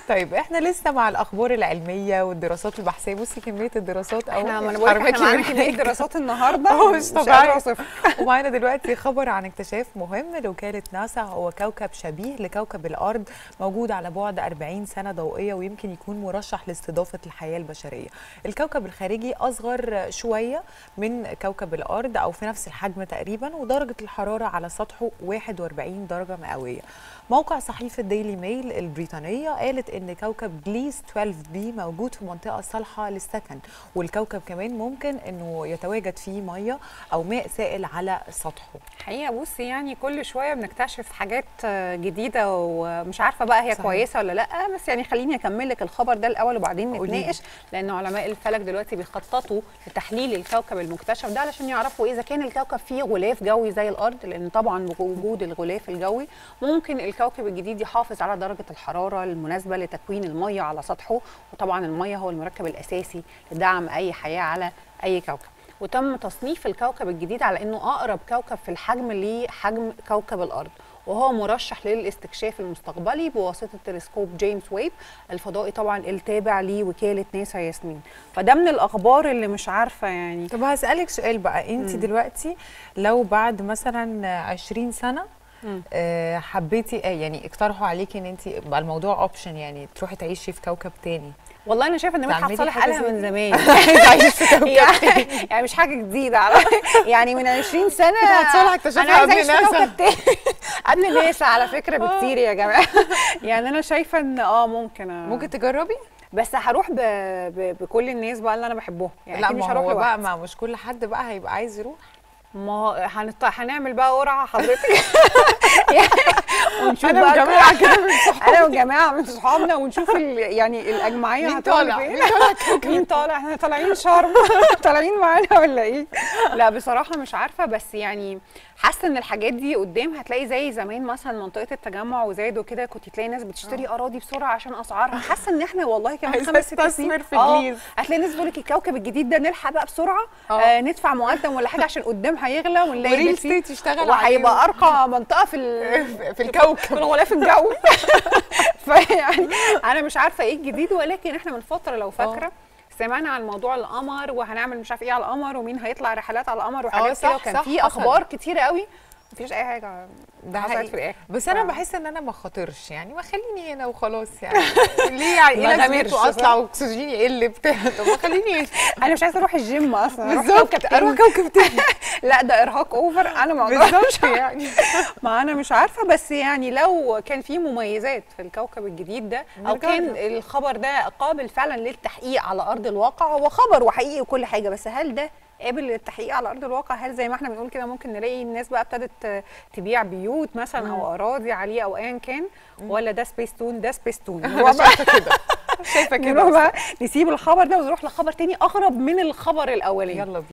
طيب احنا لسه مع الاخبار العلميه والدراسات البحثيه بصي كميه الدراسات او احنا ما انا بقول لك احنا معانا كميه دراسات النهارده اه مش طبيعي قادرة أوصفها. ومعانا دلوقتي خبر عن اكتشاف مهم لوكاله ناسا هو كوكب شبيه لكوكب الارض موجود على بعد 40 سنه ضوئيه ويمكن يكون مرشح لاستضافه الحياه البشريه الكوكب الخارجي اصغر شويه من كوكب الارض او في نفس الحجم تقريبا ودرجه الحراره على سطحه 41 درجه مئويه موقع صحيفه ديلي ميل البريطانيه قالت ان كوكب جليس 12 بي موجود في منطقه صالحه للسكن والكوكب كمان ممكن انه يتواجد فيه ميه او ماء سائل على سطحه حقيقه بصي يعني كل شويه بنكتشف حاجات آه، جديده ومش عارفه بقى هي صحيح. كويسه ولا لا بس يعني خليني اكمل لك الخبر ده الاول وبعدين قوليلي. نتناقش لان علماء الفلك دلوقتي بيخططوا لتحليل الكوكب المكتشف ده علشان يعرفوا اذا كان الكوكب فيه غلاف جوي زي الارض لان طبعا بوجود الغلاف الجوي ممكن الكوكب الجديد يحافظ على درجه الحراره المناسبه لتكوين الميه على سطحه وطبعا الميه هو المركب الاساسي لدعم اي حياه على اي كوكب وتم تصنيف الكوكب الجديد على انه اقرب كوكب في الحجم لحجم كوكب الارض وهو مرشح للاستكشاف المستقبلي بواسطه تلسكوب جيمس ويب الفضائي طبعا التابع لوكاله ناسا ياسمين فده من الاخبار اللي مش عارفه يعني طب هسألك سؤال بقى انت مم. دلوقتي لو بعد مثلا 20 سنة مم. آه، حبيتي آه، يعني اقترحوا عليكي ان انت بقى الموضوع اوبشن يعني تروحي تعيشي في كوكب تاني والله انا شايفه ان مدحت تعملي صالح حاجة قالها زي من دي؟ زمان عايزة في كوكب يعني, يعني مش حاجه جديده على يعني من 20 سنه مدحت صالح اكتشفها أنا عايزة قبل أعيش في ناسا. كوكب تاني. قبل ناسا على فكره بكتير يا جماعه يعني انا شايفه ان اه ممكن أ- ممكن تجربي؟ بس هروح ب... ب... بكل الناس بقى اللي انا بحبهم يعني لا أكيد ما مش هروح هو بقى لوحدي ما مش كل حد بقى هيبقى عايز يروح ما هو هنط... هنعمل بقى قرعه حضرتك يعني ونشوف انا بقى مجمعه كده من صحابي انا وجماعه من صحابنا ونشوف ال... يعني الاجمعيه مين هتقعد طالع؟ فين. مين طالع كوكب؟ مين طالع احنا طالعين شرم طالعين معانا ولا ايه لا بصراحه مش عارفه بس يعني حاسه ان الحاجات دي قدام هتلاقي زي زمان مثلا منطقه التجمع وزايد وكده كنت تلاقي ناس بتشتري اراضي بسرعه عشان اسعارها حاسه ان احنا والله كمان عايزة خمس ست استثمر سنين في آه، جليز. هتلاقي ناس بتقول لك الكوكب الجديد ده نلحق بقى بسرعه آه. آه ندفع مقدم ولا حاجه عشان قدام هيغلى ونلاقي وريل البيت فيه- ستيت يشتغل وهيبقى ارقى منطقه في ال- في الكوكب في الغلاف الجوي فيعني انا مش عارفه ايه الجديد ولكن احنا من فتره لو فاكره سمعنا عن موضوع القمر وهنعمل مش عارف ايه على القمر ومين هيطلع رحلات على القمر وحاجات صح، كده وكان صح، في حصل. اخبار كتيره قوي مفيش اي حاجه ده حصلت حقيقي. في الاخر بس انا ف- بحس ان انا ما خاطرش يعني ما خليني هنا وخلاص يعني ليه يعني ما ايه غامرش، لازمته اطلع صح؟ واكسجيني يقل بتاع طب ما خليني انا مش عايزه اروح الجيم اصلا أروح بالظبط كوكب اروح تاني. كوكب تاني لا ده ارهاق اوفر انا ما اقدرش بالظبط يعني ما انا مش عارفه بس يعني لو كان في مميزات في الكوكب الجديد ده او نجرب. كان الخبر ده قابل فعلا للتحقيق على ارض الواقع هو خبر وحقيقي وكل حاجه بس هل ده قابل للتحقيق على ارض الواقع هل زي ما احنا بنقول كده ممكن نلاقي الناس بقى ابتدت تبيع بيوت مثلا او اراضي عليه او ايا كان ولا ده سبيس تون ده سبيس تون انا شايفه كده شايفه نروح كده بقى نسيب الخبر ده ونروح لخبر تاني اغرب من الخبر الاولاني يلا بينا